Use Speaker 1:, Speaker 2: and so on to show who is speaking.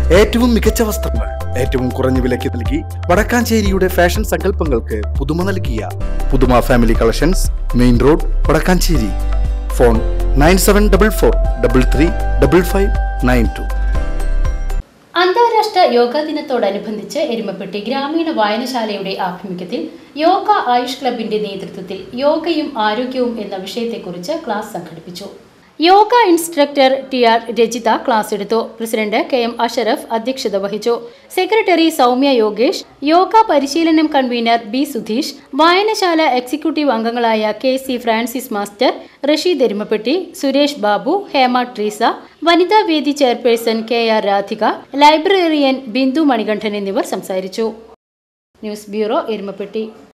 Speaker 1: ഏറ്റവും മികച്ച വസ്ത്രങ്ങൾ ഏറ്റവും കുറഞ്ഞ വിലയ്ക്ക് നൽകി വടക്കാഞ്ചേരിയുടെ ഫാഷൻ സങ്കല്പങ്ങൾക്ക് പുതുമ നൽകിയ പുതുമ family collections main road Vadakkanchery phone nine seven double four double three double five nine two
Speaker 2: അന്താരാഷ്ട്ര യോഗാ ദിനത്തോടനുബന്ധിച്ച് എരുമപ്പെട്ടി ഗ്രാമീണ വായനശാലയുടെ ആഭിമുഖ്യത്തിൽ യോഗ ആയുഷ് ക്ലബിന്റെ നേതൃത്വത്തിൽ യോഗയും ആരോഗ്യവും എന്ന വിഷയത്തെക്കുറിച്ച് ക്ലാസ് സംഘടിപ്പിച്ചു യോഗ instructor T R Rajitha class എടുത്തു പ്രസിഡന്റ് കെ എം അഷറഫ് അധ്യക്ഷത വഹിച്ചു സെക്രട്ടറി സൗമ്യ യോഗേഷ് യോഗ പരിശീലനം കൺവീനർ ബി സുധീഷ് വായനശാല എക്സിക്യൂട്ടീവ് അംഗങ്ങളായ K C Francis master Rasheed Erumappetty Suresh Babu Hema Treesa വനിതാ വേദി chairperson K R Radhika librarian Bindu Manikandan എന്നിവർ സംസാരിച്ചു ന്യൂസ് ബ്യൂറോ എരുമപ്പെട്ടി